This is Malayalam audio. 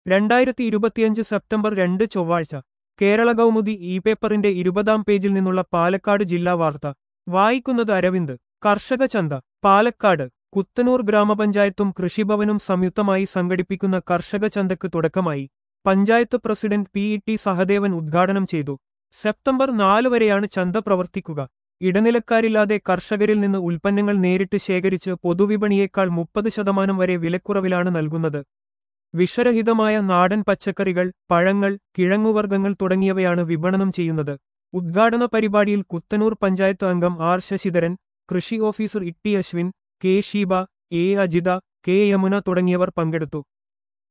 രണ്ടായിരത്തി ഇരുപത്തിയഞ്ച് സെപ്റ്റംബർ രണ്ട് ചൊവ്വാഴ്ച കേരള കൗമുദി ഇ പേപ്പറിന്റെ ഇരുപതാം പേജിൽ നിന്നുള്ള പാലക്കാട് ജില്ലാ വാർത്ത വായിക്കുന്നത് അരവിന്ദ് കർഷക ചന്ത പാലക്കാട് കുത്തനൂർ ഗ്രാമപഞ്ചായത്തും കൃഷിഭവനും സംയുക്തമായി സംഘടിപ്പിക്കുന്ന കർഷക ചന്തയ്ക്ക് തുടക്കമായി panchayat president P E T Sahadevan ഉദ്ഘാടനം ചെയ്തു സെപ്റ്റംബർ നാല് വരെയാണ് ചന്ത പ്രവർത്തിക്കുക ഇടനിലക്കാരില്ലാതെ കർഷകരിൽ നിന്ന് ഉൽപ്പന്നങ്ങൾ നേരിട്ട് ശേഖരിച്ച് പൊതുവിപണിയേക്കാൾ മുപ്പത് ശതമാനം വരെ വിലക്കുറവിലാണ് നൽകുന്നത് വിഷരഹിതമായ നാടൻ പച്ചക്കറികൾ പഴങ്ങൾ കിഴങ്ങുവർഗ്ഗങ്ങൾ തുടങ്ങിയവയാണ് വിപണനം ചെയ്യുന്നത് ഉദ്ഘാടന പരിപാടിയിൽ കുത്തനൂർ പഞ്ചായത്ത് അംഗം ആർ ശശിധരൻ കൃഷി officer Itty Ashwin K Sheeba A Ajitha K Yamuna തുടങ്ങിയവർ പങ്കെടുത്തു